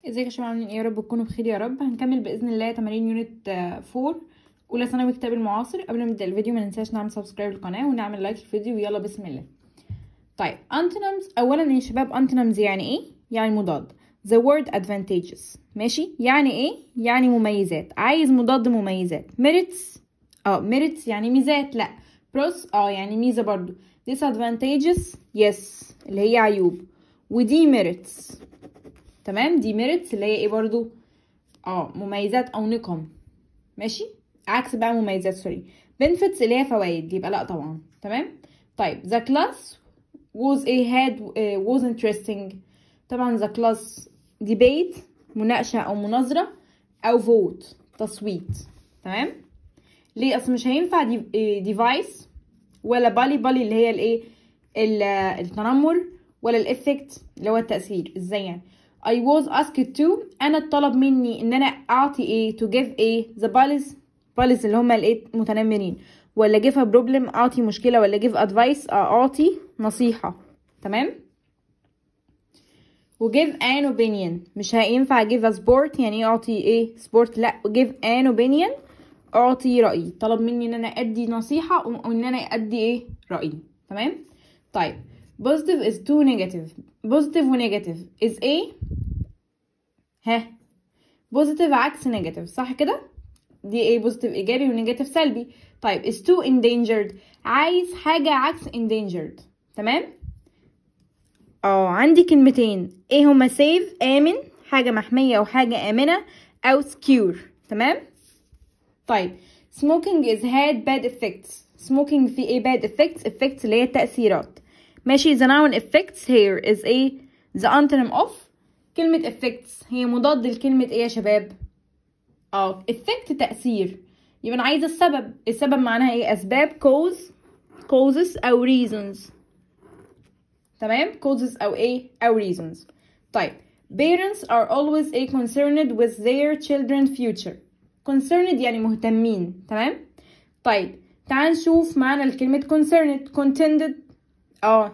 ازيك يا شباب عاملين ايه يا رب تكونوا بخير يا رب هنكمل باذن الله تمارين يونت 4 اولى ثانوي كتاب المعاصر قبل ما نبدا الفيديو ما ننساش نعمل سبسكرايب للقناه ونعمل لايك للفيديو ويلا بسم الله طيب antonyms اولا يا شباب antonyms يعني ايه يعني مضاد the word advantages ماشي يعني ايه يعني مميزات عايز مضاد مميزات merits اه merits يعني ميزات لا pros اه يعني ميزه برضو disadvantages yes اللي هي عيوب ودي merits تمام دي ميرتس اللي هي ايه برضو اه مميزات او نقم ماشي عكس بقى مميزات سوري benefits اللي هي فوائد يبقى لا طبعا تمام طيب the class was a had uh, was interesting طبعا the class debate مناقشة او مناظرة او vote تصويت تمام ليه اصل مش هينفع دي ديفايس ولا بالي بالي اللي هي الايه التنمر ولا الافكت اللي هو التأثير ازاي يعني I was asked to أنا اتطلب مني إن أنا أعطي إيه to give إيه the bullies bullies اللي هما الإيه متنمرين ولا give a problem أعطي مشكلة ولا give advice أعطي نصيحة تمام و give an opinion مش هينفع give a sport يعني أعطي إيه sport لأ give an opinion أعطي رأيي طلب مني إن أنا أدي نصيحة وإن أنا أدي إيه رأيي تمام طيب positive is too negative positive و negative is a ها positive عكس negative صح كده دي ايه positive ايجابي و negative سلبي طيب is too endangered عايز حاجة عكس endangered تمام اه عندي كلمتين ايه هما save آمن حاجة محمية أو حاجة آمنة أو secure تمام طيب smoking is had bad effects smoking في ايه bad effects effects اللي هي التأثيرات ماشي the noun effects here is a the antonym of كلمة effects هي مضاد لكلمة ايه يا شباب اه effect تأثير يبقى انا عايزة السبب السبب معناها ايه اسباب cause causes او reasons تمام causes او ايه او reasons طيب parents are always a concerned with their children future concerned يعني مهتمين تمام طيب تعال نشوف معنى الكلمة concerned contented اه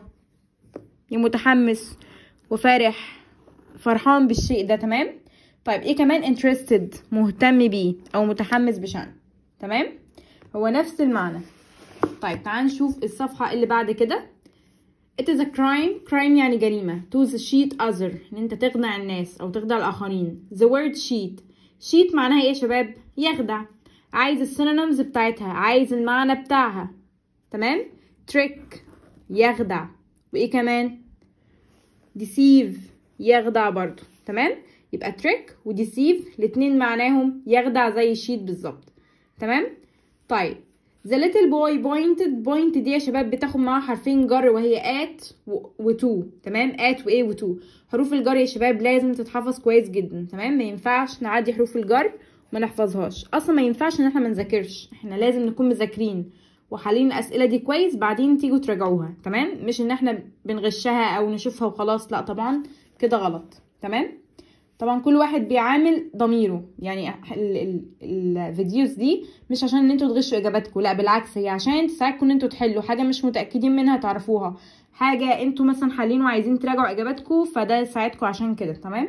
متحمس وفرح فرحان بالشيء ده تمام طيب ايه كمان interested مهتم بيه او متحمس بشأن تمام هو نفس المعنى طيب تعال نشوف الصفحة اللي بعد كده it is a crime crime يعني جريمة to cheat other ان انت تخدع الناس او تخدع الاخرين the word cheat cheat معناها ايه يا شباب يخدع عايز السينونيمز بتاعتها عايز المعنى بتاعها تمام trick يخدع وايه كمان deceive يخدع برضو تمام يبقى تريك وديسيف الاتنين معناهم يخدع زي شيت بالظبط تمام طيب the little boy pointed point دي يا شباب بتاخد معاها حرفين جر وهي at و to تمام at و a و to حروف الجر يا شباب لازم تتحفظ كويس جدا تمام ما ينفعش نعدي حروف الجر وما نحفظهاش اصلا ما ينفعش ان احنا ما نذاكرش احنا لازم نكون مذاكرين وحالين الاسئله دي كويس بعدين تيجوا تراجعوها تمام مش ان احنا بنغشها او نشوفها وخلاص لا طبعا كده غلط تمام طبعا كل واحد بيعامل ضميره يعني الفيديوز دي مش عشان ان انتوا تغشوا اجاباتكم لا بالعكس هي عشان تساعدكم ان انتوا تحلوا حاجه مش متاكدين منها تعرفوها حاجه انتوا مثلا حالين وعايزين تراجعوا اجاباتكم فده يساعدكم عشان كده تمام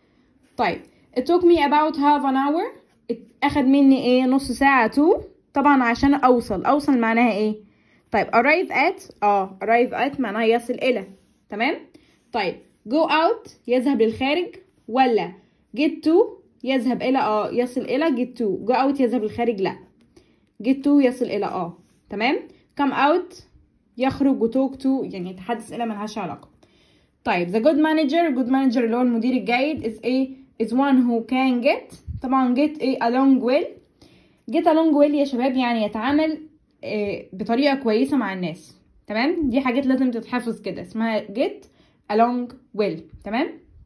طيب it took me about half an hour اخد مني ايه نص ساعه تو طبعا عشان اوصل اوصل معناها ايه طيب arrive at اه arrive at معناها يصل الى تمام طيب go out يذهب للخارج ولا get to يذهب الى اه يصل الى get to go out يذهب للخارج لا get to يصل الى اه تمام come out يخرج و talk to يعني يتحدث الى ملهاش علاقه طيب the good manager good manager اللي هو المدير الجيد is a is one who can get طبعا get a along well get along well يا شباب يعني يتعامل بطريقه كويسه مع الناس تمام دي حاجات لازم تتحفظ كده اسمها get along well تمام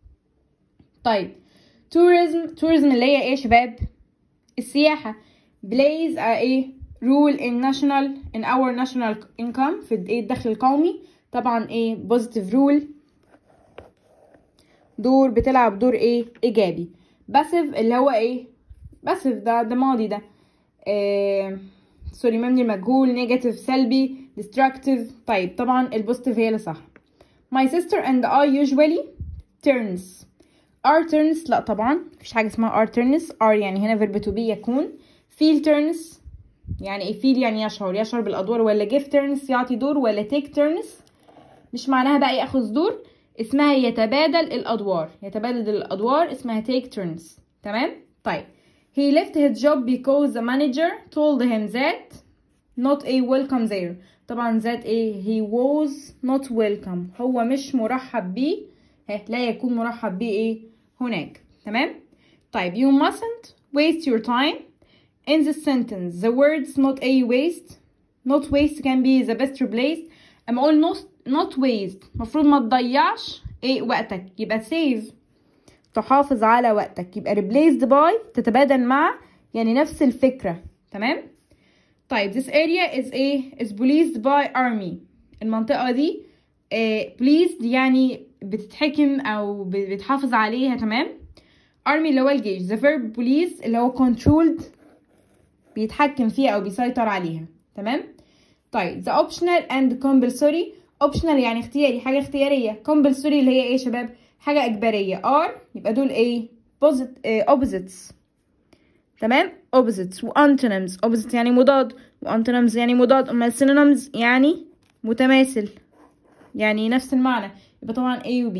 طيب tourism tourism اللي هي ايه يا شباب السياحة plays a ايه rule in national in our national income في ايه الدخل القومي طبعا ايه positive rule دور بتلعب دور ايه ايجابي passive اللي هو ايه passive ده ده ماضي ده إيه سوري مبني المجهول نيجاتيف سلبي destructive طيب طبعا البوزيتيف هي اللي صح My sister and I usually turns are turns لا طبعا مفيش حاجة اسمها are turns are يعني هنا verb to be يكون feel turns يعني ايه feel يعني يشعر يشعر بالأدوار ولا give turns يعطي دور ولا take turns مش معناها بقى ياخذ دور اسمها يتبادل الأدوار يتبادل الأدوار اسمها take turns تمام طيب he left his job because the manager told him that not a welcome there طبعا that ايه he was not welcome هو مش مرحب بيه ها لا يكون مرحب بيه ايه هناك تمام طيب you mustn't waste your time in this sentence the words not a waste not waste can be the best replaced اما اقول not, not waste المفروض ما تضيعش ايه وقتك يبقى save تحافظ على وقتك يبقى replaced by تتبادل مع يعني نفس الفكرة تمام طيب this area is a is policed by army المنطقة دي آه policed يعني بتتحكم او بتحافظ عليها تمام army اللي هو الجيش the verb police اللي هو controlled بيتحكم فيها او بيسيطر عليها تمام طيب the optional and compulsory optional يعني اختياري حاجة اختيارية compulsory اللي هي ايه يا شباب حاجة إجبارية are يبقى دول ايه Posit- opposites تمام opposites و antonyms opposite يعني مضاد و antonyms يعني مضاد أما synonyms يعني متماثل يعني نفس المعنى يبقى طبعا A و B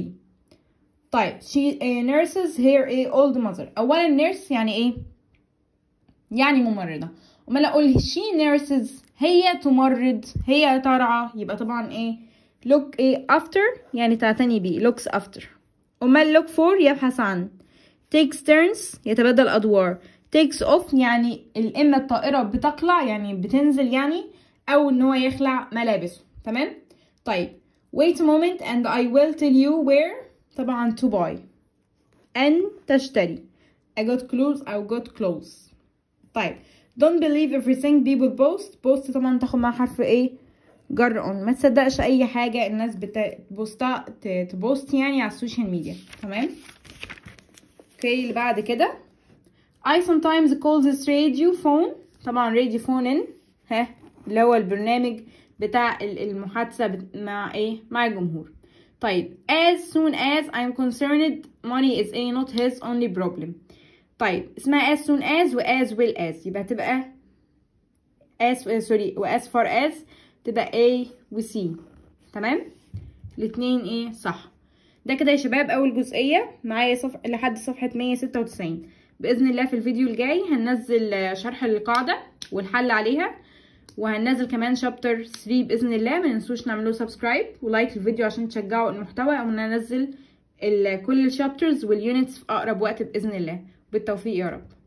طيب she uh, nurses here a old mother أولا nurse يعني ايه يعني ممرضة أما أقول she nurses هي تمرض هي ترعى يبقى طبعا ايه look ايه after يعني تعتني بيه looks after أما look for يبحث عن takes turns يتبادل أدوار takes off يعني الإما الطائرة بتقلع يعني بتنزل يعني أو إن هو يخلع ملابسه تمام طيب wait a moment and I will tell you where طبعا to buy أن تشتري I got clothes أو got clothes طيب don't believe everything people post post طبعا تاخد مع حرف ايه جر on ما تصدقش اي حاجة الناس بتبوستا تبوست يعني على السوشيال ميديا تمام اوكي اللي بعد كده I sometimes call this radio phone طبعا radio phone in ها اللي هو البرنامج بتاع المحادثة مع ايه مع الجمهور طيب as soon as I'm concerned money is a not his only problem طيب اسمها as soon as و as well as يبقى تبقى as سوري و as far as تبقى A و C تمام الاتنين ايه صح ده كده يا شباب اول جزئية معايا صف... لحد صفحة 196 بإذن الله في الفيديو الجاي هننزل شرح للقاعدة والحل عليها وهننزل كمان شابتر 3 بإذن الله ما ننسوش تعملوا سبسكرايب ولايك للفيديو عشان تشجعوا المحتوى او ننزل كل الشابترز واليونتس في اقرب وقت بإذن الله بالتوفيق يا رب